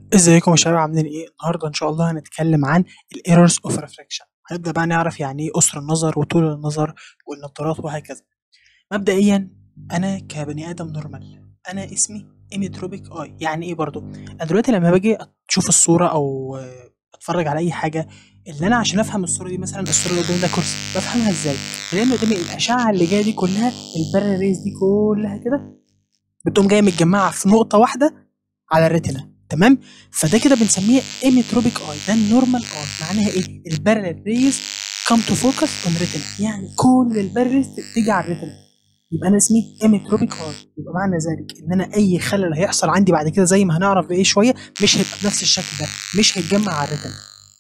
ازيكم يا شباب عاملين ايه؟ النهارده ان شاء الله هنتكلم عن الايرورز اوف ريفراكشن هنبدا بقى نعرف يعني ايه قصر النظر وطول النظر والنظارات وهكذا مبدئيا انا كبني ادم نورمال انا اسمي ايميتروبيك اي يعني ايه برضو انا دلوقتي لما باجي اشوف الصوره او آه، اتفرج على اي حاجه اللي انا عشان افهم الصوره دي مثلا الصوره اللي قدامي ده كرسي بفهمها ازاي لان قدامي الاشعه اللي جايه دي كلها البارا ريز دي كلها كده بتقوم جايه متجمعه في نقطه واحده على الريتنا تمام فده كده بنسميه ايميتروبيك اي ده النورمال اي معناها ايه البارل ريز كم تو فوكس اون ريتنا يعني كل البارل تيجي على الريتنا يبقى انا اسمي ايميتروبيك اي يبقى معنى ذلك ان انا اي خلل هيحصل عندي بعد كده زي ما هنعرف بايه شويه مش هيبقى بنفس الشكل ده مش هيتجمع على الريتنا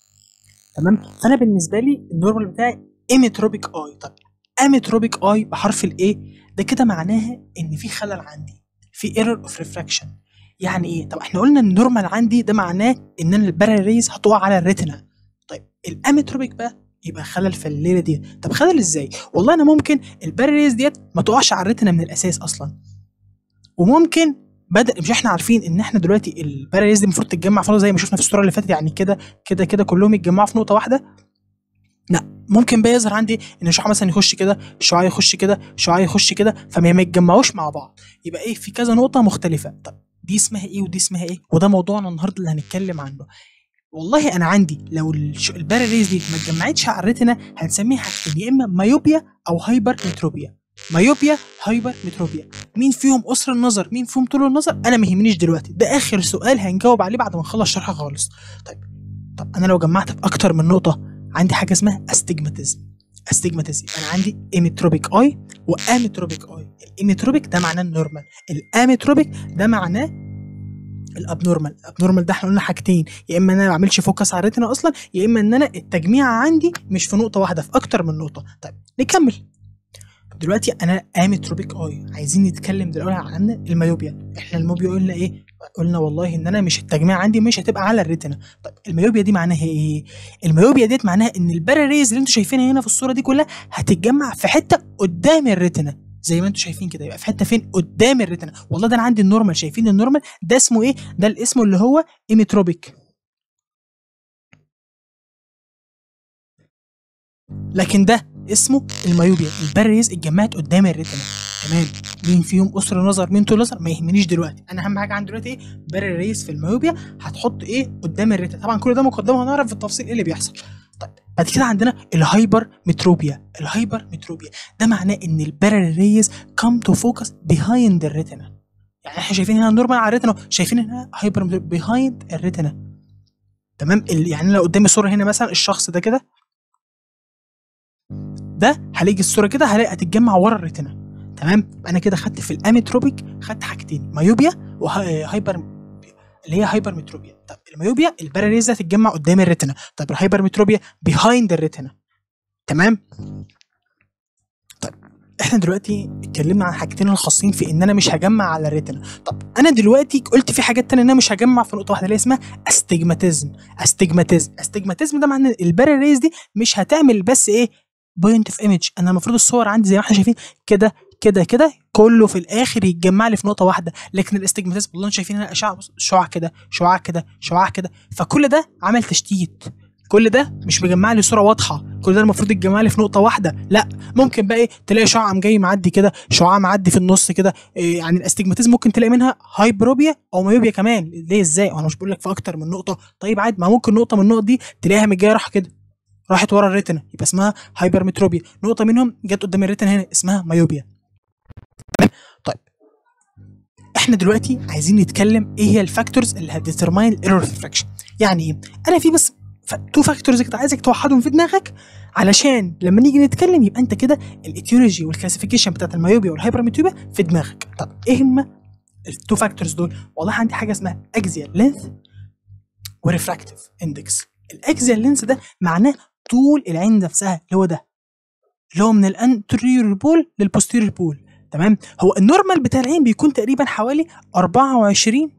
تمام فانا بالنسبه لي النورمال بتاعي ايميتروبيك اي طب اميتروبيك اي بحرف الايه ده كده معناها ان في خلل عندي في ايرور اوف ريفراكشن يعني ايه طب احنا قلنا النورمال عندي ده معناه ان انا البارا ريز هتقع على الريتنا طيب الاميتروبيك بقى يبقى خلل في الليله دي طب خلل ازاي والله انا ممكن البارا ريز ديت ما تقعش على الريتنا من الاساس اصلا وممكن بدل مش احنا عارفين ان احنا دلوقتي البارا ريز دي المفروض تتجمع في نقطة زي ما شفنا في الصوره اللي فاتت يعني كده كده كده كلهم يتجمعوا في نقطه واحده لا ممكن بقى يظهر عندي ان شعاع مثلا يخش كده شعاع يخش كده شعاع يخش كده فما ما يتجمعوش مع بعض يبقى ايه في كذا نقطه مختلفه طب دي اسمها ايه ودي اسمها ايه وده موضوعنا النهارده اللي هنتكلم عنه والله انا عندي لو الش- البارا ريز دي ما اتجمعتش على الريتنا هنسميها حاجتين يا اما مايوبيا او هايبر متروبيا مايوبيا هايبر متروبيا مين فيهم قصر النظر مين فيهم طول النظر انا ما يهمنيش دلوقتي ده اخر سؤال هنجاوب عليه بعد ما نخلص شرح خالص طيب طب انا لو جمعت في اكتر من نقطه عندي حاجه اسمها استجماتيزم استجماتيزم انا عندي ايميتروبيك اي واميتروبيك اي الايميتروبيك ده معناه النورمال الاميتروبيك ده معناه الابنورمال الابنورمال ده احنا قلنا حاجتين يا اما انا ما بعملش فوكس على الريتنا اصلا يا اما ان انا التجميع عندي مش في نقطه واحده في اكتر من نقطه طيب نكمل دلوقتي انا اميتروبيك اي عايزين نتكلم دلوقتي عن الميوبيا احنا الميوبيا قلنا ايه قلنا والله ان انا مش التجميع عندي مش هتبقى على الريتنا طيب الميوبيا دي معناها ايه الميوبيا ديت معناها ان البارا ريز اللي انتوا شايفينها هنا في الصوره دي كلها هتتجمع في حته قدام الريتنا زي ما انتوا شايفين كده يبقى في حته فين قدام الريتنا والله ده انا عندي النورمال شايفين النورمال ده اسمه ايه ده الاسم اللي هو ايميتروبيك لكن ده اسمه الميوبيا الباريز اتجمعت قدام الريتنا تمام مين فيهم قصر نظر مين طول نظر ما يهمنيش دلوقتي انا اهم حاجه عندي دلوقتي ايه باريز في الميوبيا هتحط ايه قدام الريتنا طبعا كل ده مقدمه هنعرف في التفصيل ايه اللي بيحصل طيب بعد كده عندنا الهايبر متروبيا الهايبر متروبيا ده معناه ان الباريز كم تو فوكس بيهايند الريتنا يعني احنا شايفين هنا نورمال على الريتنا شايفين هنا هايبر بيهايند الريتنا تمام ال- يعني لو قدامي صوره هنا مثلا الشخص ده كده ده هلاقي الصوره كده هلاقي هتتجمع ورا الريتنا تمام يبقى انا كده خدت في الاميتروبيك خدت حاجتين مايوبيا وهايبر اللي هي هايبر متروبيا طب المايوبيا الباراليز هتتجمع قدام الريتنا طب الهايبر متروبيا بيهايند الريتنا تمام طيب احنا دلوقتي اتكلمنا عن حاجتين الخاصين في ان انا مش هجمع على الريتنا طب انا دلوقتي قلت في حاجات تانية ان انا مش هجمع في نقطه واحده اللي هي اسمها استجماتيزم استجماتيزم استجماتيزم ده معناه الباراليز دي مش هتعمل بس ايه بوينت اوف ايمج انا المفروض الصور عندي زي ما احنا شايفين كده كده كده كله في الاخر يتجمع لي في نقطه واحده لكن الاستجماتيزم والله انتوا شايفين هنا اشعه بص، شعاع كده شعاع كده شعاع كده فكل ده عمل تشتيت كل ده مش مجمع لي صوره واضحه كل ده المفروض يتجمع لي في نقطه واحده لا ممكن بقى ايه تلاقي شعاع قام جاي معدي كده شعاع معدي في النص كده إيه يعني الاستجماتيزم ممكن تلاقي منها هايبروبيا او مايوبيا كمان ليه ازاي انا مش بقول لك في اكتر من نقطه طيب عادي ما ممكن نقطه من النقط دي تلاقيها متجايه راح كده راحت ورا الريتنا يبقى اسمها هايبرمتروبيا نقطه منهم جت قدام الريتنا هنا اسمها مايوبيا طيب احنا دلوقتي عايزين نتكلم ايه هي الفاكتورز اللي هتديترماين الايرور ريفراكشن يعني ايه انا في بس تو فاكتورز كده عايزك توحدهم في دماغك علشان لما نيجي نتكلم يبقى انت كده الايتيولوجي والكلاسيفيكيشن بتاعت المايوبيا والهايبرمتروبيا في دماغك طب ايه هما التو فاكتورز دول والله عندي حاجه اسمها اكزيال لينث وريفراكتيف اندكس الاكزيال لينث ده معناه طول العين نفسها اللي هو ده اللي هو من الانتريور بول للبوستيريور بول تمام هو النورمال بتاع العين بيكون تقريبا حوالي 24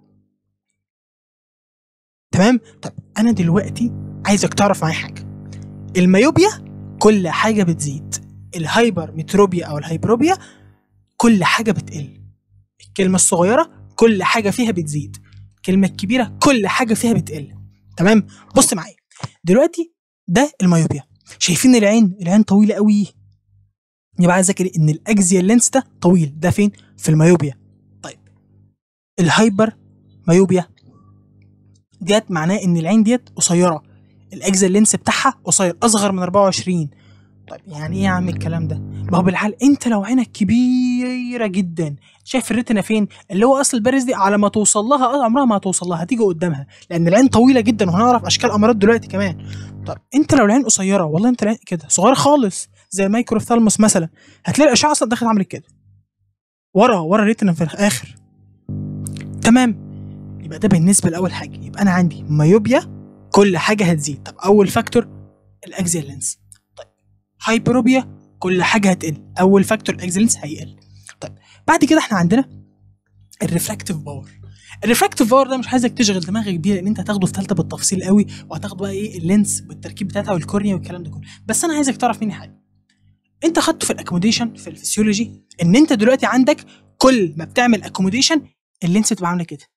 تمام طب انا دلوقتي عايزك تعرف معايا حاجه الميوبيا كل حاجه بتزيد الهايبر متروبيا او الهايبروبيا كل حاجه بتقل الكلمه الصغيره كل حاجه فيها بتزيد الكلمه الكبيره كل حاجه فيها بتقل تمام بص معايا دلوقتي ده الميوبيا شايفين العين العين طويله قوي يبقى عايز اذاكر ان الاكزيال لينس ده طويل ده فين في الميوبيا طيب الهايبر ميوبيا ديت معناه ان العين ديت قصيره الاكزيال لينس بتاعها قصير اصغر من 24 طيب يعني ايه يا عم الكلام ده ما هو بالحال انت لو عينك كبيره جدا شايف الريتنا فين اللي هو اصل البارز دي على ما توصل لها عمرها ما هتوصل لها هتيجي قدامها لان العين طويله جدا وهنعرف اشكال امراض دلوقتي كمان طب انت لو العين قصيره والله انت العين كده صغير خالص زي المايكروثالموس مثلا هتلاقي الاشعه اصلا دخلت عملت كده ورا ورا الريتنا في الاخر تمام يبقى ده بالنسبه لاول حاجه يبقى انا عندي مايوبيا كل حاجه هتزيد طب اول فاكتور الاكزيال لينس طيب هايبروبيا كل حاجه هتقل اول فاكتور الاكزيال لينس هيقل طيب بعد كده احنا عندنا الريفراكتيف باور الريفراكتيف باور ده مش عايزك تشغل دماغك بيه لان انت هتاخده في ثالثه بالتفصيل قوي وهتاخد بقى ايه اللينس والتركيب بتاعتها والكورنيا والكلام ده كله بس انا عايزك تعرف مني حاجه انت خدته في الاكوموديشن في الفسيولوجي ان انت دلوقتي عندك كل ما بتعمل اكوموديشن اللينس بتبقى عامله كده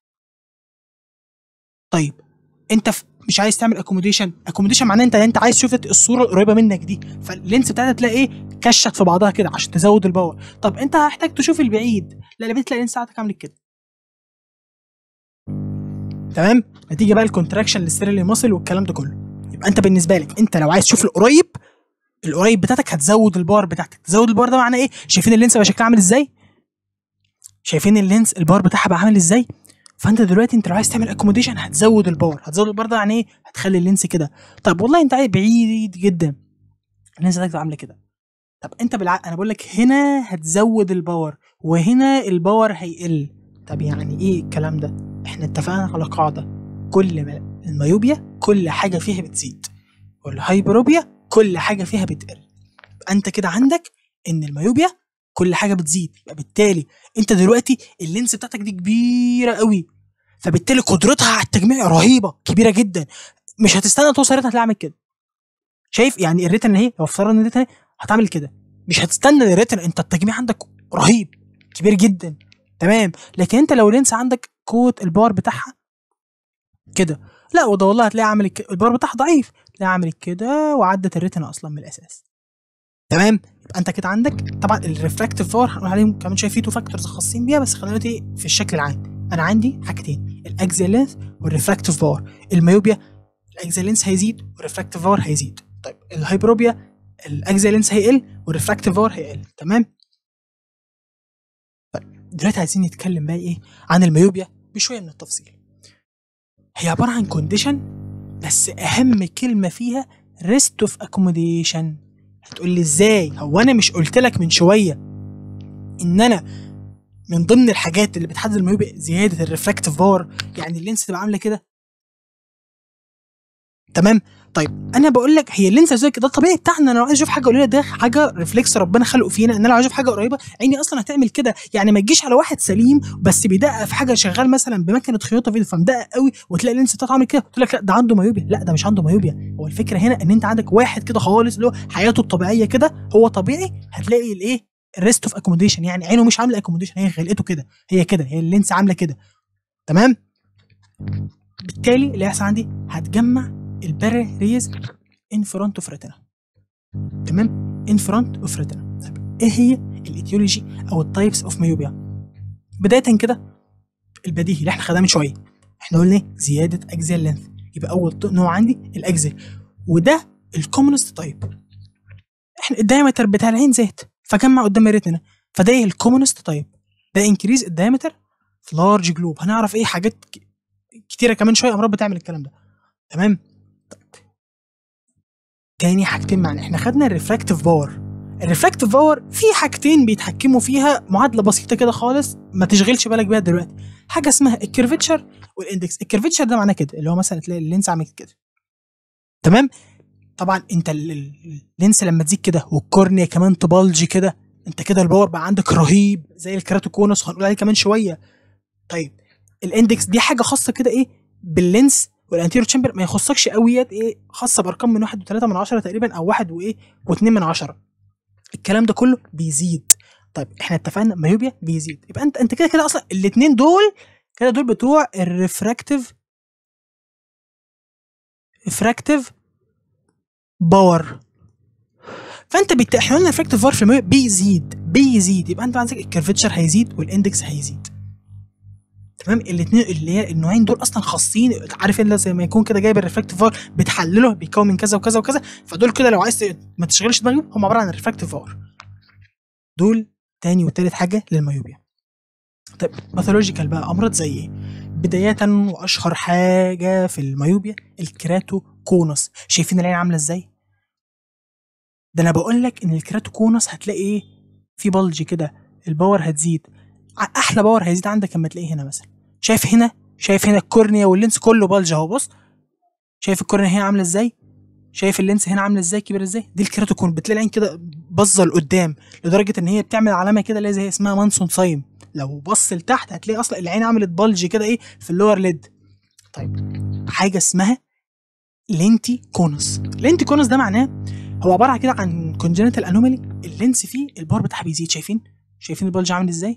طيب انت ف... مش عايز تعمل اكوموديشن اكوموديشن معناه انت انت عايز تشوف الصوره القريبه منك دي فاللينس بتاعتها تلاقي ايه كشت في بعضها كده عشان تزود الباور طب انت هتحتاج تشوف البعيد لا لا بتلاقي اللينس بتاعتك عامل كده تمام نتيجه بقى الكونتراكشن للسيريلي ماسل والكلام ده كله يبقى انت بالنسبه لك انت لو عايز تشوف القريب القريب بتاعتك هتزود الباور بتاعتك تزود الباور ده معناه ايه شايفين اللينس بقى شكلها عامل ازاي شايفين اللينس الباور بتاعها بقى عامل ازاي فانت دلوقتي انت لو عايز تعمل اكوموديشن هتزود الباور هتزود الباور ده يعني ايه هتخلي اللينس كده طب والله انت عايز بعيد جدا اللينس بتاعتك عامله كده طب انت بالعقل انا بقول لك هنا هتزود الباور وهنا الباور هيقل طب يعني ايه الكلام ده احنا اتفقنا على قاعده كل ما الميوبيا كل حاجه فيها بتزيد والهايبروبيا كل حاجه فيها بتقل يبقى انت كده عندك ان الميوبيا كل حاجه بتزيد يبقى بالتالي انت دلوقتي اللينس بتاعتك دي كبيره قوي فبالتالي قدرتها على التجميع رهيبه كبيره جدا مش هتستنى توصل ريتنا هتعمل كده شايف يعني الريتنا اهي لو افترضنا ان الريتنا هتعمل كده مش هتستنى الريتنا انت التجميع عندك رهيب كبير جدا تمام لكن انت لو لينس عندك قوه الباور بتاعها كده لا وده والله هتلاقي عامل الباور بتاعها ضعيف تلاقي عامل كده وعدت الريتنا اصلا من الاساس تمام يبقى انت كده عندك طبعا الريفراكتيف باور هنقول عليهم كمان شويه في تو فاكتورز خاصين بيها بس خلينا ايه في الشكل العام انا عندي حاجتين الاكزيال لينث والريفراكتيف باور الميوبيا الاكزيال لينث هيزيد والريفراكتيف باور هيزيد طيب الهايبروبيا الاكزيال لينث هيقل والريفراكتيف باور هيقل تمام طيب دلوقتي عايزين نتكلم بقى ايه عن الميوبيا بشويه من التفصيل هي عباره عن كونديشن بس اهم كلمه فيها ريست اوف اكوموديشن هتقول لي ازاي هو انا مش قلت لك من شويه ان انا من ضمن الحاجات اللي بتحدد الميوبيا زياده الريفراكتيف باور يعني اللينس تبقى عامله كده تمام طيب انا بقول لك هي اللينس زي كده الطبيعي بتاعنا انا لو عايز اشوف حاجه قليله ده حاجه ريفلكس ربنا خلقه فينا ان انا لو عايز اشوف حاجه قريبه عيني اصلا هتعمل كده يعني ما تجيش على واحد سليم بس بيدقق في حاجه شغال مثلا بمكنه خياطه فيديو فمدقق قوي وتلاقي اللينس بتاعته عامل كده تقول لك لا ده عنده مايوبيا لا ده مش عنده مايوبيا هو الفكره هنا ان انت عندك واحد كده خالص اللي هو حياته الطبيعيه كده هو طبيعي هتلاقي الايه الريست اوف اكوموديشن يعني عينه مش عامله اكوموديشن هي خلقته كده هي كده هي اللينس عامله كده تمام بالتالي اللي هيحصل عندي هتجمع الباري ريز ان فرونت اوف ريتنا تمام ان فرونت اوف ريتنا طيب ايه هي الايتيولوجي او التايبس اوف ميوبيا بدايه كده البديهي اللي احنا خدناه من شويه احنا قلنا ايه زياده اكزيال لينث يبقى اول نوع عندي الاكزيال وده الكومونست تايب احنا الدايمتر بتاع العين زاد فجمع قدام الريتنا فده ايه الكومونست تايب ده انكريز الدايمتر في لارج جلوب هنعرف ايه حاجات كتيره كمان شويه امراض بتعمل الكلام ده تمام طيب تاني حاجتين معانا احنا خدنا الريفراكتيف باور الريفراكتيف باور في حاجتين بيتحكموا فيها معادله بسيطه كده خالص ما تشغلش بالك بيها دلوقتي حاجه اسمها الكيرفتشر والاندكس الكيرفتشر ده معناه كده اللي هو مثلا تلاقي اللينس عامل كده تمام طبعا انت اللينس لما تزيد كده والكورنيا كمان تبلج كده انت كده الباور بقى عندك رهيب زي الكراتوكونس هنقول عليه كمان شويه طيب الاندكس دي حاجه خاصه كده ايه باللينس والانتيرو تشامبر ما يخصكش قويات ايه خاصه بارقام من 1 و3 من 10 تقريبا او 1 وايه و2 من 10 الكلام ده كله بيزيد طيب احنا اتفقنا مايوبيا بيزيد يبقى انت انت كده كده اصلا الاثنين دول كده دول بتوع الريفراكتيف ريفراكتيف باور فانت بت... احنا قلنا الريفراكتيف باور في المية بيزيد بيزيد يبقى انت عندك الكيرفتشر هيزيد والاندكس هيزيد تمام الاثنين اللي هي النوعين دول اصلا خاصين عارف الا زي ما يكون كده جايب الريفراكتيف باور بتحلله بيكون من كذا وكذا وكذا فدول كده لو عايز ت- ما تشغلش دماغك هم عباره عن الريفراكتيف باور دول تاني وتالت حاجه للميوبيا طيب باثولوجيكال بقى امراض زي ايه بداية واشهر حاجة في الميوبيا الكراتوكونس شايفين العين عاملة ازاي ده انا بقول لك ان الكراتوكونس هتلاقي ايه في بلج كده الباور هتزيد ع- احلى باور هيزيد عندك لما تلاقيه هنا مثلا شايف هنا شايف هنا الكورنيا واللينس كله بلج اهو بص شايف الكورنيا هنا عامله ازاي شايف اللينس هنا عامله ازاي كبير ازاي دي الكيراتوكون بتلاقي العين كده باظه لقدام لدرجه ان هي بتعمل علامه كده اللي زي اسمها مانسون سايم لو بص لتحت هتلاقي اصلا العين عملت بلج كده ايه في اللور ليد طيب حاجه اسمها لينتي كونس لينتي كونس ده معناه هو عباره كده عن كونجنتال انومالي اللينس فيه الباور بتاعها بيزيد شايفين شايفين البلج عامل ازاي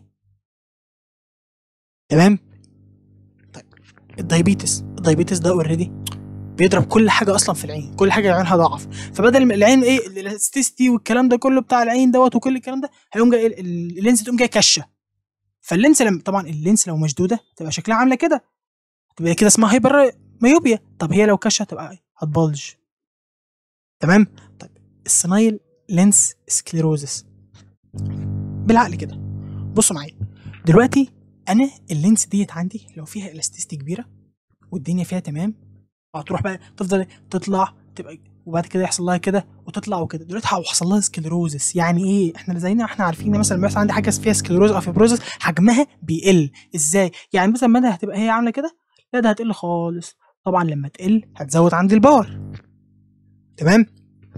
تمام طيب الدايبيتس الدايبيتس ده اوريدي بيضرب كل حاجه اصلا في العين كل حاجه عينها ضعف فبدل ما العين ايه الالاستيستي والكلام ده كله بتاع العين دوت وكل الكلام ده هيقوم جاي ال- ال- اللينس تقوم جايه كشه فاللينس لما طبعا اللينس لو مشدوده تبقى شكلها عامله كده تبقى كده اسمها هايبر ميوبيا طب هي لو كشه تبقى هتبلج تمام طيب السنايل لينس سكليروزس بالعقل كده بصوا معايا دلوقتي انا اللينس ديت عندي لو فيها الاستيستي كبيره والدنيا فيها تمام هتروح بقى تفضل تطلع تبقى وبعد كده يحصل لها كده وتطلع وكده دلوقتي هيحصل لها سكليروزس يعني ايه احنا زينا احنا عارفين ان مثلا بيحصل عندي حاجه فيها سكليروز او فيبروزس حجمها بيقل ازاي يعني مثلا مدى هتبقى هي عامله كده لا ده هتقل خالص طبعا لما تقل هتزود عندي الباور تمام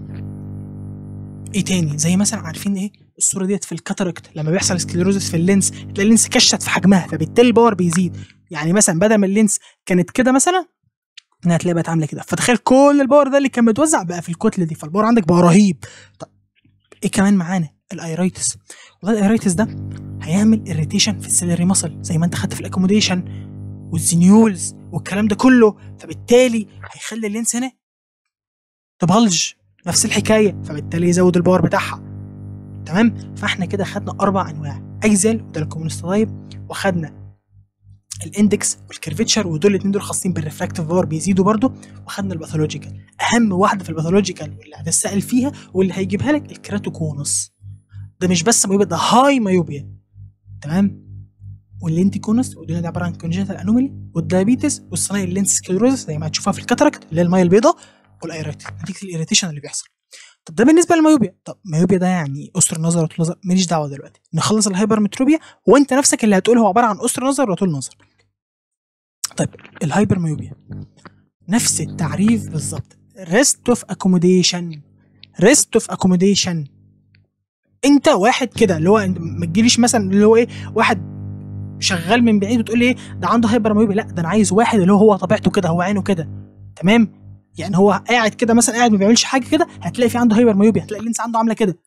ايه تاني زي مثلا عارفين ايه الصوره ديت في الكاتاراكت لما بيحصل سكليروزس في اللينس تلاقي اللينس كشت في حجمها فبالتالي الباور بيزيد يعني مثلا بدل ما اللينس كانت كده مثلا انها تلاقي بقت عامله كده فتخيل كل الباور ده اللي كان متوزع بقى في الكتله دي فالباور عندك بقى رهيب طب ايه كمان معانا الايرايتس والله الايرايتس ده هيعمل اريتيشن في السيلري ماسل زي ما انت خدت في الاكوموديشن والزينيولز والكلام ده كله فبالتالي هيخلي اللينس هنا تبلج نفس الحكايه فبالتالي يزود الباور بتاعها تمام فاحنا كده خدنا اربع انواع ايزل وده الكومونست تايب وخدنا الاندكس والكيرفتشر ودول الاثنين دول خاصين بالريفراكتيف باور بيزيدوا برضو وخدنا الباثولوجيكال اهم واحده في الباثولوجيكال واللي هتسال فيها واللي هيجيبها لك الكراتوكونس ده مش بس مايوبيا ده هاي مايوبيا تمام واللينتيكونس ودول عباره عن كونجنتال انومالي والدايابيتس والصنايع اللينس سكليروزس زي ما هتشوفها في الكاتاراكت اللي هي الميه البيضاء والايريتس نتيجه الايريتيشن اللي بيحصل طب ده بالنسبه للمايوبيا طب مايوبيا ده يعني قصر نظر وطول نظر ماليش دعوه دلوقتي نخلص الهايبرمتروبيا وانت نفسك اللي هتقول هو عباره عن قصر نظر وطول نظر طيب الهايبرميوبيا نفس التعريف بالظبط ريست اوف اكوموديشن ريست اوف اكوموديشن انت واحد كده اللي هو انت ما تجيليش مثلا اللي هو ايه واحد شغال من بعيد وتقول لي ايه ده عنده هايبرميوبيا لا ده انا عايز واحد اللي هو هو طبيعته كده هو عينه كده تمام يعني هو قاعد كده مثلا قاعد ما بيعملش حاجه كده هتلاقي في عنده هايبرميوبيا هتلاقي اللينس عنده عامله كده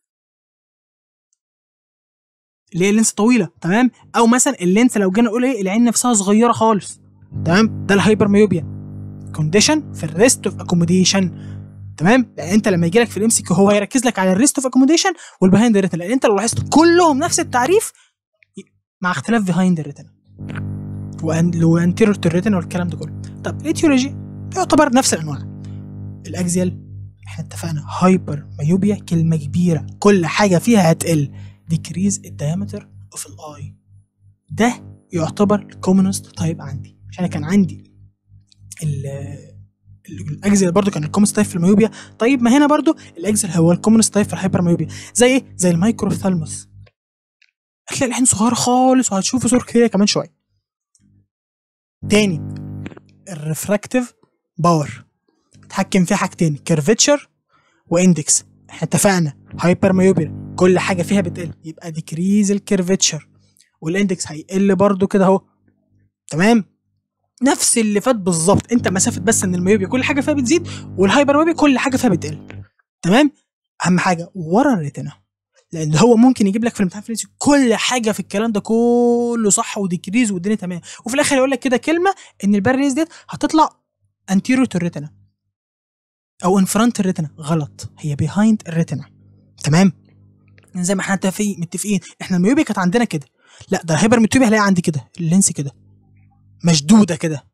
اللي هي اللينس طويله تمام او مثلا اللينس لو جينا نقول ايه العين نفسها صغيره خالص تمام ده الهايبرميوبيا كونديشن في الريست اوف اكوموديشن تمام لان انت لما يجي لك في الام سي هو هيركز لك على الريست اوف اكوموديشن والبيهايند ريتنا لان انت لو لاحظت كلهم نفس التعريف مع اختلاف بيهايند الريتنا وانتيرور الريتنا والكلام ده كله طب الايتيولوجي يعتبر نفس الانواع الاكزيال احنا اتفقنا هايبر مايوبيا كلمه كبيره كل حاجه فيها هتقل ديكريز الدايمتر اوف الاي ده يعتبر الكومونست تايب عندي عشان كان عندي الاكزل برضو كان الكومونست تايب في الميوبيا طيب ما هنا برضو الاكزل هو الكومونست تايب في الهايبر ميوبيا زي ايه زي المايكروثالموس هتلاقي العين صغيره خالص وهتشوف صور كده كمان شويه تاني الريفراكتيف باور اتحكم فيها حاجتين كيرفتشر واندكس احنا اتفقنا هايبر ميوبيا كل حاجه فيها بتقل يبقى ديكريز الكيرفتشر والاندكس هيقل برضو كده اهو تمام نفس اللي فات بالظبط انت مسافه بس ان الميوبيا كل حاجه فيها بتزيد والهايبر ميوبيا كل حاجه فيها بتقل تمام اهم حاجه ورا الريتنا لان هو ممكن يجيب لك في الامتحان الفرنسي كل حاجه في الكلام ده كله صح وديكريز والدنيا تمام وفي الاخر يقول لك كده كلمه ان الباريز ديت هتطلع انتيريور تو الريتنا او ان فرونت الريتنا غلط هي بيهايند الريتنا تمام زي ما احنا متفقين متفقين احنا الميوبيا كانت عندنا كده لا ده الهايبر ميوبيا هلاقي عندي كده اللينس كده مشدوده كده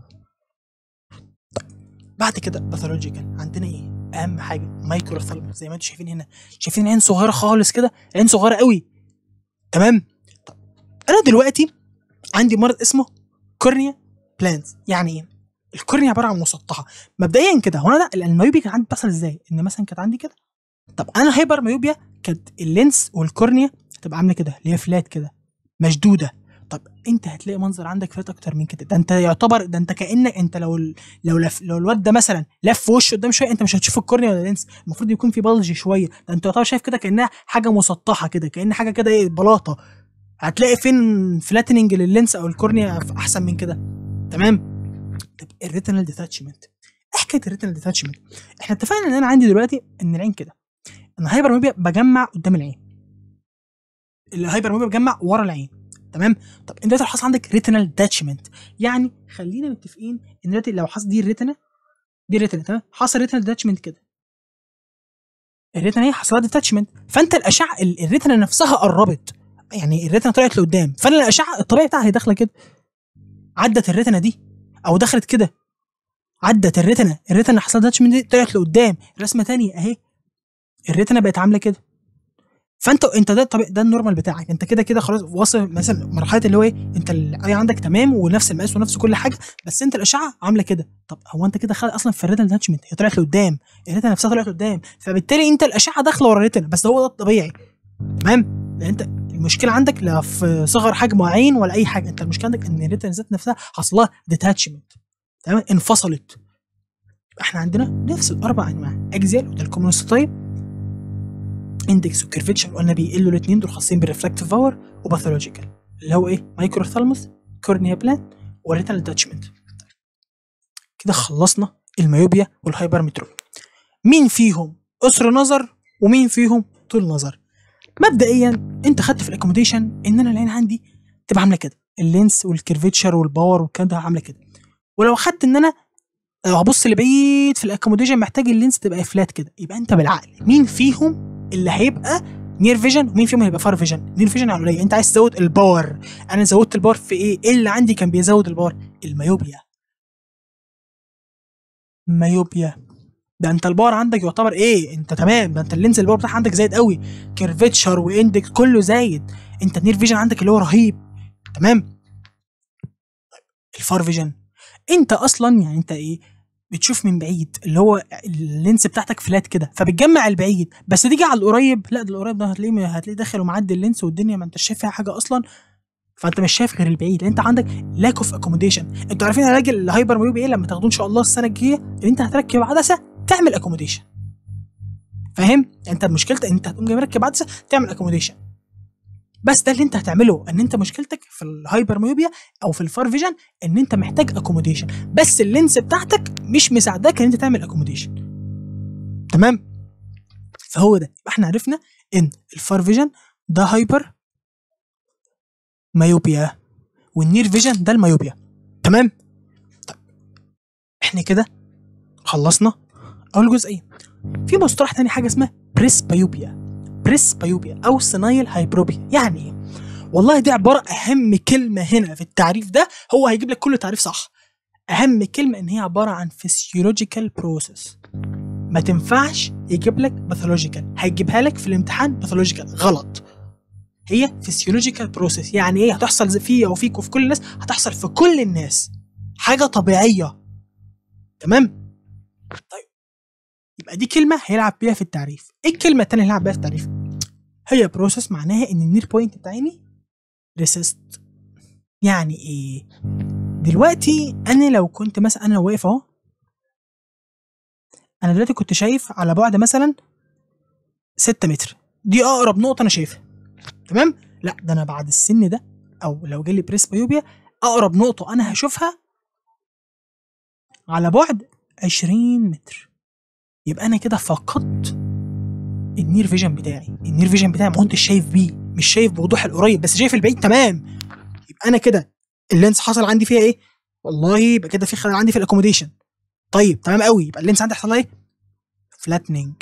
طيب بعد كده باثولوجيكال عندنا ايه اهم حاجه مايكرو ثالموس زي ما انتم شايفين هنا شايفين عين صغيره خالص كده عين صغيره قوي تمام طب انا دلوقتي عندي مرض اسمه كورنيا بلانز يعني ايه الكورنيا عباره عن مسطحه مبدئيا كده هو انا ده الميوبيا كان عندي بتحصل ازاي ان مثلا كانت عندي كده طب انا هايبر ميوبيا كانت اللينس والكورنيا هتبقى عامله كده اللي هي فلات كده مشدوده طب انت هتلاقي منظر عندك فات اكتر من كده ده انت يعتبر ده انت كانك انت لو ال- لو لف لو الواد ده مثلا لف وشه قدام شويه انت مش هتشوف الكورنيا ولا اللينس المفروض يكون في بلج شويه ده انت يعتبر شايف كده كانها حاجه مسطحه كده كان حاجه كده ايه بلاطه هتلاقي فين فلاتننج لللينس او الكورنيا احسن من كده تمام طب الريتنال ديتاتشمنت ايه حكايه الريتنال ديتاتشمنت احنا اتفقنا ان انا عندي دلوقتي ان العين كده انا هايبر ميوبيا بجمع قدام العين الهايبر ميوبيا بجمع ورا العين تمام طب انت دلوقتي حصل عندك ريتنال داتشمنت يعني خلينا متفقين ان دلوقتي لو حصل دي الريتنا دي الريتنا تمام حصل ريتنال داتشمنت كده الريتنا هي حصلها ديتاتشمنت فانت الاشعه ال- الريتنا نفسها قربت يعني الريتنا طلعت لقدام فانا الاشعه الطبيعي بتاعها هي داخله كده عدت الريتنا دي او دخلت كده عدت الريتنا الريتنا اللي حصلها داتشمنت دي طلعت لقدام رسمه تانية اهي الريتنا بقت عامله كده فانت انت ده الطبيعي ده النورمال بتاعك انت كده كده خلاص واصل مثلا مرحله اللي هو ايه انت الاي عندك تمام ونفس المقاس ونفس كل حاجه بس انت الاشعه عامله كده طب هو انت كده خالد اصلا في الريتنا داتشمنت هي طلعت لقدام الريتنا نفسها طلعت لقدام فبالتالي انت الاشعه داخله ورا الريتنا بس هو ده الطبيعي تمام لان انت المشكله عندك لا في صغر حجم عين ولا اي حاجه انت المشكله عندك ان الريتنا ذات نفسها حصل لها ديتاتشمنت تمام انفصلت احنا عندنا نفس الاربع انواع اكزيال وده الكومونستايب اندكس وكيرفتشر قلنا بيقلوا الاثنين دول خاصين بالريفلكتيف باور وباثولوجيكال اللي هو ايه مايكرو ثالموس كورنيا بلان وريتال داتشمنت كده خلصنا الميوبيا والهايبرمتروبيا مين فيهم قصر نظر ومين فيهم طول نظر مبدئيا انت خدت في الاكوموديشن ان انا العين عندي تبقى عامله كده اللينس والكيرفتشر والباور والكلام ده عامله كده ولو خدت ان انا لو هبص لبعيد في الاكوموديشن محتاج اللينس تبقى فلات كده يبقى انت بالعقل مين فيهم اللي هيبقى نير فيجن ومين فيهم هيبقى فار فيجن نير فيجن يعني قليل انت عايز تزود الباور انا زودت الباور في ايه ايه اللي عندي كان بيزود الباور الميوبيا ميوبيا ده انت الباور عندك يعتبر ايه انت تمام ده انت اللينز الباور بتاعك عندك زايد قوي كيرفتشر واندكس كله زايد انت نير فيجن عندك اللي هو رهيب تمام الفار فيجن انت اصلا يعني انت ايه بتشوف من بعيد اللي هو اللينس بتاعتك فلات كده فبتجمع البعيد بس تيجي على القريب لا ده القريب ده هتلاقيه هتلاقيه داخل ومعدي اللينس والدنيا ما انتش شايف فيها حاجه اصلا فانت مش شايف غير البعيد لان انت عندك لاك اوف اكوموديشن انتوا عارفين علاج الهايبر ميوبي ايه لما تاخدوه ان شاء الله السنه الجايه ان انت هتركب عدسه تعمل اكوموديشن فاهم انت مشكلتك انت هتقوم جاي مركب عدسه تعمل اكوموديشن بس ده اللي انت هتعمله ان انت مشكلتك في الهايبر ميوبيا او في الفار فيجن ان انت محتاج اكوموديشن بس اللينس بتاعتك مش مساعداك ان انت تعمل اكوموديشن تمام فهو ده يبقى احنا عرفنا ان الفار فيجن ده هايبر مايوبيا والنير فيجن ده المايوبيا تمام طيب احنا كده خلصنا اول جزئيه في مصطلح تاني حاجه اسمها بريس بايوبيا بريس بايوبيا او سينايل هايبروبيا يعني ايه والله دي عباره اهم كلمه هنا في التعريف ده هو هيجيب لك كل تعريف صح اهم كلمه ان هي عباره عن فيسيولوجيكال بروسيس ما تنفعش يجيب لك باثولوجيكال هيجيبها لك في الامتحان باثولوجيكال غلط هي فيسيولوجيكال بروسيس يعني ايه هتحصل فيا وفيك وفي كل الناس هتحصل في كل الناس حاجه طبيعيه تمام طيب يبقى دي كلمه هيلعب بيها في التعريف ايه الكلمه الثانيه اللي هيلعب بيها في التعريف هي بروسيس معناها ان النير بوينت بتاعي ريسيست يعني ايه دلوقتي انا لو كنت مثلا انا واقف اهو انا دلوقتي كنت شايف على بعد مثلا 6 متر دي اقرب نقطه انا شايفها تمام لا ده انا بعد السن ده او لو جالي بريس بايوبيا اقرب نقطه انا هشوفها على بعد 20 متر يبقى انا كده فقدت النير فيجن بتاعي النير فيجن بتاعي ما كنتش شايف بيه مش شايف بوضوح القريب بس شايف البعيد تمام يبقى انا كده اللينس حصل عندي فيها ايه والله يبقى كده في خلل عندي في الاكوموديشن طيب تمام قوي يبقى اللينس عندي حصل ايه فلاتنينج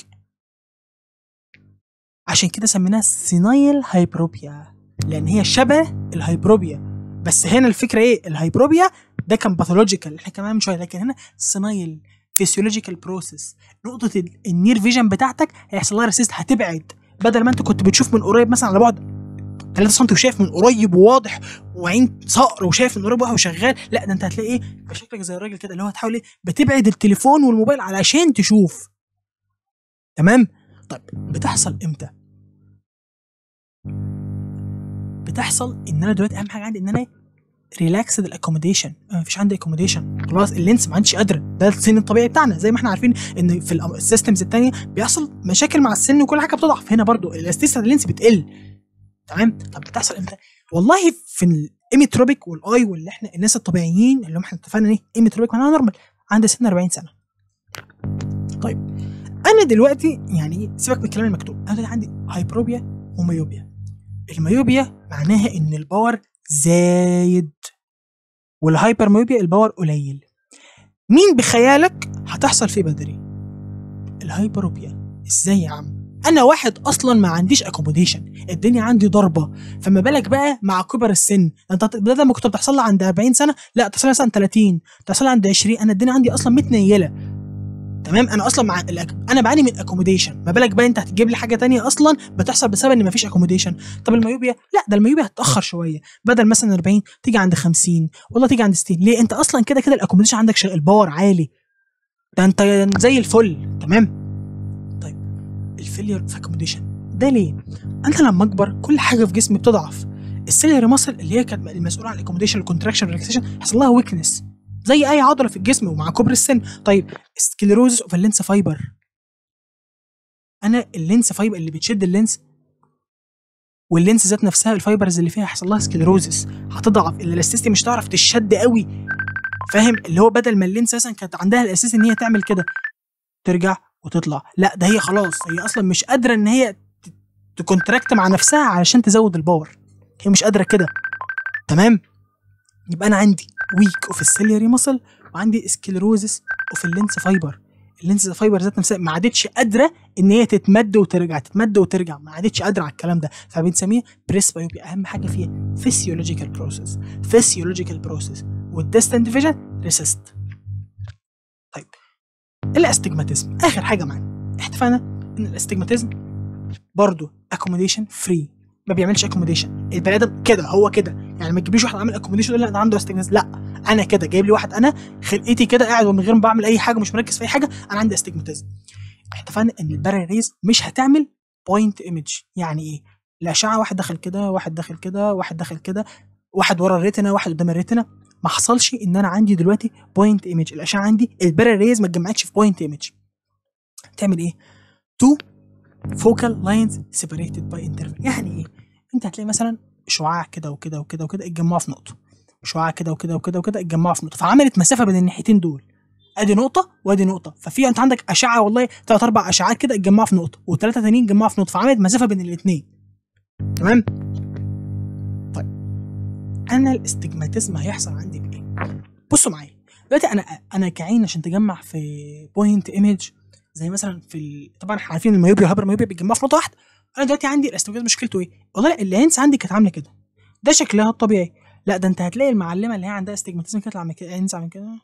عشان كده سميناها سينايل هايبروبيا لان هي شبه الهايبروبيا بس هنا الفكره ايه الهايبروبيا ده كان باثولوجيكال احنا كمان من شويه لكن هنا سينايل فيسيولوجيكال بروسيس نقطه ال- النير فيجن بتاعتك هيحصل لها ريسيست هتبعد بدل ما انت كنت بتشوف من قريب مثلا على بعد 3 سم وشايف من قريب وواضح وعين صقر وشايف من قريب واحد وشغال لا ده انت هتلاقي ايه بشكلك زي الراجل كده اللي هو تحاول ايه بتبعد التليفون والموبايل علشان تشوف تمام طيب بتحصل امتى بتحصل ان انا دلوقتي اهم حاجه عندي ان انا ريلاكسد الاكوموديشن ما فيش عندي اكوموديشن خلاص اللينس ما عادش قادره ده السن الطبيعي بتاعنا زي ما احنا عارفين ان في الأم- السيستمز التانية بيحصل مشاكل مع السن وكل حاجه بتضعف هنا برضو الاستيسيتي اللينس بتقل تمام طب بتحصل امتى والله في الايميتروبيك والاي واللي احنا الناس الطبيعيين اللي هم احنا اتفقنا ايه ايميتروبيك معناها نورمال عند سن 40 سنه طيب انا دلوقتي يعني سيبك من الكلام المكتوب انا دلوقتي عندي هايبروبيا وميوبيا الميوبيا معناها ان الباور زايد والهايبر ميوبيا الباور قليل مين بخيالك هتحصل فيه بدري الهايبروبيا ازاي يا عم انا واحد اصلا ما عنديش اكوموديشن الدنيا عندي ضربه فما بالك بقى مع كبر السن انت بدل ما كنت بتحصل لي عند 40 سنه لا تحصل لي مثلا 30 تحصل لي عند 20 انا الدنيا عندي اصلا متنيله تمام انا اصلا مع الأك... انا بعاني من اكوموديشن ما بالك بقى انت هتجيب لي حاجه تانية اصلا بتحصل بسبب ان مفيش اكوموديشن طب الميوبيا لا ده الميوبيا هتتاخر شويه بدل مثلا 40 تيجي عند 50 والله تيجي عند 60 ليه انت اصلا كده كده الاكوموديشن عندك شغ... الباور عالي ده انت زي الفل تمام طيب الفيلير في اكوموديشن ده ليه انا لما اكبر كل حاجه في جسمي بتضعف السيلري ماسل اللي هي كانت المسؤوله عن الاكوموديشن الكونتراكشن ريلاكسيشن يحصل لها ويكنس زي اي عضله في الجسم ومع كبر السن طيب سكليروزس اوف اللينس فايبر انا اللينس فايبر اللي بتشد اللينس واللينس ذات نفسها الفايبرز اللي فيها هيحصل لها سكليروزس هتضعف الالاستيستي مش هتعرف تشد قوي فاهم اللي هو بدل ما اللينس مثلا كانت عندها الاساس ان هي تعمل كده ترجع وتطلع لا ده هي خلاص هي اصلا مش قادره ان هي ت- تكونتراكت مع نفسها علشان تزود الباور هي مش قادره كده تمام يبقى انا عندي ويك اوف السيلياري ماسل وعندي سكليروزس اوف اللينس فايبر اللينس فايبر ذات نفسها ما عادتش قادره ان هي تتمد وترجع تتمد وترجع ما عادتش قادره على الكلام ده فبنسميه بريس بايوبيا اهم حاجه فيها فيسيولوجيكال بروسيس فيسيولوجيكال بروسيس والديستنت فيجن ريسيست طيب الاستجماتيزم اخر حاجه معانا اتفقنا ان الاستجماتيزم برضه اكوموديشن فري ما بيعملش اكوموديشن البني ادم كده هو كده يعني ما تجيبليش واحد عامل اكوموديشن لا ده عنده استجماتيزم لا انا كده جايب لي واحد انا خلقتي كده قاعد ومن غير ما بعمل اي حاجه مش مركز في اي حاجه انا عندي استجماتيزم اتفقنا ان البارير ريز مش هتعمل بوينت ايمج يعني ايه الاشعه واحد داخل كده واحد داخل كده واحد داخل كده واحد ورا الريتنا واحد قدام الريتنا ما حصلش ان انا عندي دلوقتي بوينت ايمج الاشعه عندي البارير ريز ما اتجمعتش في بوينت ايمج تعمل ايه تو فوكال لاينز سيبريتد باي انترفال يعني ايه انت هتلاقي مثلا شعاع كده وكده وكده وكده اتجمعوا في نقطه شعاع كده وكده وكده وكده اتجمعوا في نقطه فعملت مسافه بين الناحيتين دول ادي نقطه وادي نقطه ففي انت عندك اشعه والله ثلاث اربع اشعاعات كده اتجمعوا في نقطه وثلاثه تانيين اتجمعوا في نقطه فعملت مسافه بين الاثنين تمام طيب انا الاستجماتيزم هيحصل عندي بايه بصوا معايا دلوقتي انا انا كعين عشان تجمع في بوينت ايمج زي مثلا في ال... طبعا احنا عارفين الميوبيا والهايبر ميوبيا بيتجمعوا في نقطه واحده انا دلوقتي عندي الاستجماتيزم مشكلته ايه والله لا اللينس عندي كانت عامله كده ده شكلها الطبيعي لا ده انت هتلاقي المعلمه اللي هي عندها استجماتيزم كانت عامله كده اللينس عامل كده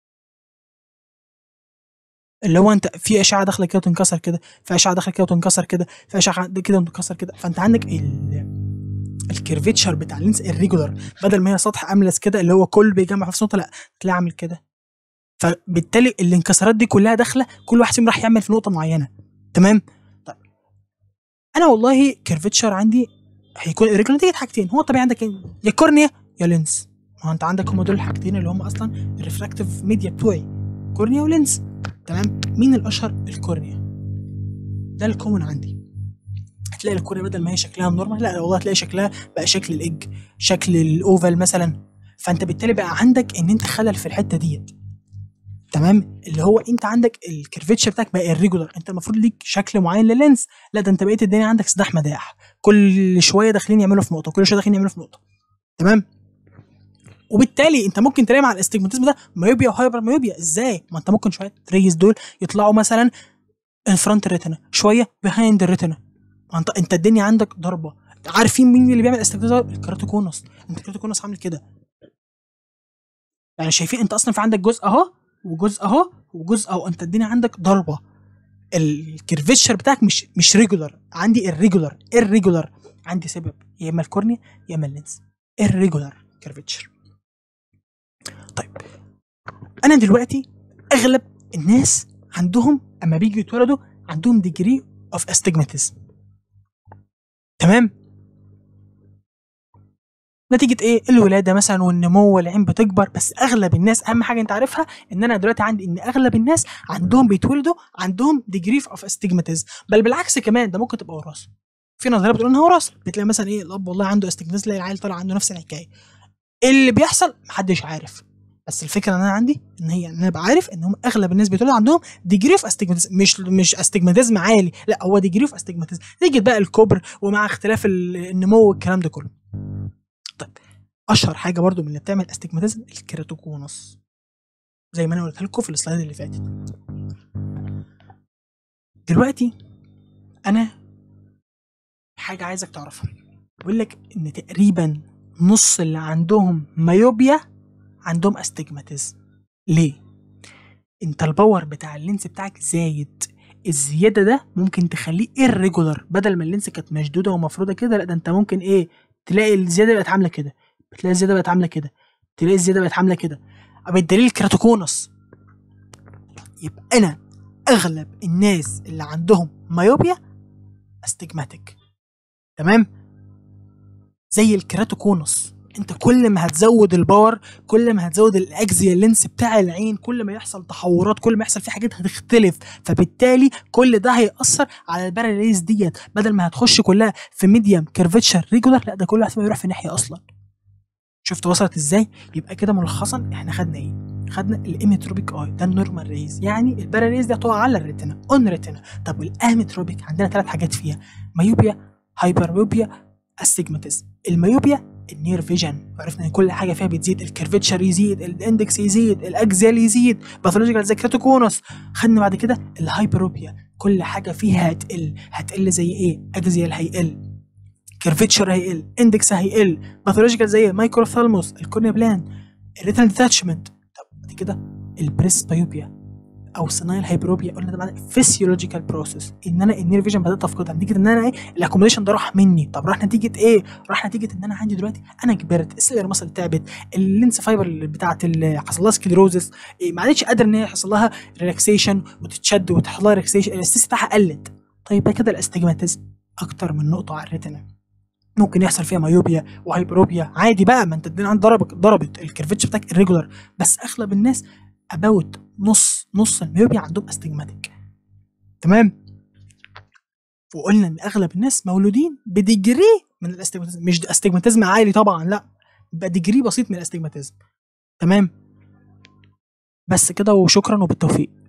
اللي هو انت في اشعه داخله كده وتنكسر كده في اشعه داخله كده وتنكسر كده في اشعه كده وتنكسر كده فانت عندك ال الكيرفيتشر بتاع اللينس الريجولار بدل ما هي سطح املس كده اللي هو كل بيجمع في نفس نقطه لا تلاقي عامل كده فبالتالي الانكسارات دي كلها داخله كل واحد فيهم راح يعمل في نقطه معينه تمام طيب انا والله كيرفيتشر عندي هيكون الريجولار نتيجه حاجتين هو الطبيعي عندك إيه؟ يا كورنيا يا لينس ما هو انت عندك هم دول الحاجتين اللي هم اصلا الريفراكتيف ميديا بتوعي كورنيا ولينس تمام مين الاشهر الكورنيا ده الكومن عندي هتلاقي الكورنيا بدل ما هي شكلها نورمال لا والله هتلاقي شكلها بقى شكل الايج شكل الاوفال مثلا فانت بالتالي بقى عندك ان انت خلل في الحته ديت تمام تمام اللي هو انت عندك الكيرفتشر بتاعك بقى الريجولار انت المفروض ليك شكل معين لللينس لا ده انت بقيت الدنيا عندك سداح مداح كل شويه داخلين يعملوا في نقطه كل شويه داخلين يعملوا في نقطه تمام وبالتالي انت ممكن تلاقي مع الاستجماتيزم ده مايوبيا وهايبر مايوبيا ازاي ما انت ممكن شويه ريز دول يطلعوا مثلا ان فرونت الريتنا شويه بيهايند الريتنا انت انت الدنيا عندك ضربه عارفين مين اللي بيعمل استجماتيزم الكراتوكونس انت الكراتوكونس عامل كده يعني شايفين انت اصلا في عندك جزء اهو وجزء اهو وجزء اهو انت الدنيا عندك ضربه الكيرفيتشر بتاعك مش مش ريجولار عندي الريجولار الريجولار عندي سبب يا اما الكورنيا يا اما اللينس الريجولار كيرفيتشر طيب انا دلوقتي اغلب الناس عندهم اما بيجوا يتولدوا عندهم ديجري اوف استجماتيزم تمام نتيجه ايه الولاده مثلا والنمو والعين بتكبر بس اغلب الناس اهم حاجه انت عارفها ان انا دلوقتي عندي ان اغلب الناس عندهم بيتولدوا عندهم ديجري اوف استجماتيزم بل بالعكس كمان ده ممكن تبقى وراثه في نظريه بتقول انها وراثه بتلاقي مثلا ايه الاب والله عنده استجماتيزم تلاقي العيل طالع عنده نفس الحكايه اللي بيحصل محدش عارف بس الفكره ان انا عندي ان هي ان انا ابقى عارف ان هم اغلب الناس بيتولدوا عندهم ديجري اوف استجماتيزم مش مش استجماتيزم عالي لا هو ديجري اوف استجماتيزم نتيجه بقى الكبر ومع اختلاف النمو والكلام ده كله طيب اشهر حاجه برضو من اللي بتعمل استجماتيزم الكيراتوكونس زي ما انا قلت لكم في السلايد اللي فاتت دلوقتي انا حاجه عايزك تعرفها بيقول لك ان تقريبا نص اللي عندهم مايوبيا عندهم استجماتيزم ليه انت الباور بتاع اللينس بتاعك زايد الزياده ده ممكن تخليه irregular بدل ما اللينس كانت مشدوده ومفروده كده لا ده انت ممكن ايه تلاقي الزياده بقت عامله كده بتلاقي الزياده بقت عامله كده تلاقي الزياده بقت عامله كده بالدليل كراتوكونس يبقى انا اغلب الناس اللي عندهم مايوبيا استجماتيك تمام زي الكراتوكونس انت كل ما هتزود الباور كل ما هتزود الاكزيال لينس بتاع العين كل ما يحصل تحورات كل ما يحصل في حاجات هتختلف فبالتالي كل ده هيأثر على الباراليز ديت بدل ما هتخش كلها في ميديم كيرفتشر ريجولار لا ده كله هتبقى يروح في ناحيه اصلا شفت وصلت ازاي يبقى كده ملخصا احنا خدنا ايه خدنا الاميتروبيك اي ده النورمال ريز يعني الباراليز ده هتقع على الريتنا اون ريتنا طب والاميتروبيك عندنا ثلاث حاجات فيها مايوبيا هايبرميوبيا استجماتيزم المايوبيا النير فيجن عرفنا ان كل حاجه فيها بتزيد الكيرفتشر يزيد الاندكس يزيد الاكزيال يزيد باثولوجيكال زي كراتوكونس خدنا بعد كده الهايبروبيا كل حاجه فيها هتقل هتقل زي ايه اكزيال هيقل كيرفتشر هيقل اندكس هيقل باثولوجيكال زي مايكروثالموس الكورنيا بلان الريتنال ديتاتشمنت طب بعد كده البريس بايوبيا او سينايل هايبروبيا قلنا ده معناه فيسيولوجيكال بروسيس ان انا النير فيجن بدات افقدها نتيجه ان انا ايه الاكوموديشن ده راح مني طب راح نتيجه ايه راح نتيجه ان انا عندي دلوقتي انا كبرت السيلر ماسل تعبت اللينس فايبر بتاعت اللي حصل لها سكليروزس إيه ما عادتش قادر ان هي يحصل لها ريلاكسيشن وتتشد وتحصل لها ريلاكسيشن الاستيس بتاعها قلت طيب كده الاستجماتيزم اكتر من نقطه على الريتنا ممكن يحصل فيها مايوبيا وهايبروبيا عادي بقى ما انت الدنيا عندك ضربت ضربت الكيرفتش بتاعك الريجولار بس اغلب الناس اباوت نص نص الميوبيا عندهم استجماتيك تمام وقلنا ان اغلب الناس مولودين بديجري من الاستجماتيزم مش استجماتيزم عالي طبعا لا يبقى ديجري بسيط من الاستجماتيزم تمام بس كده وشكرا وبالتوفيق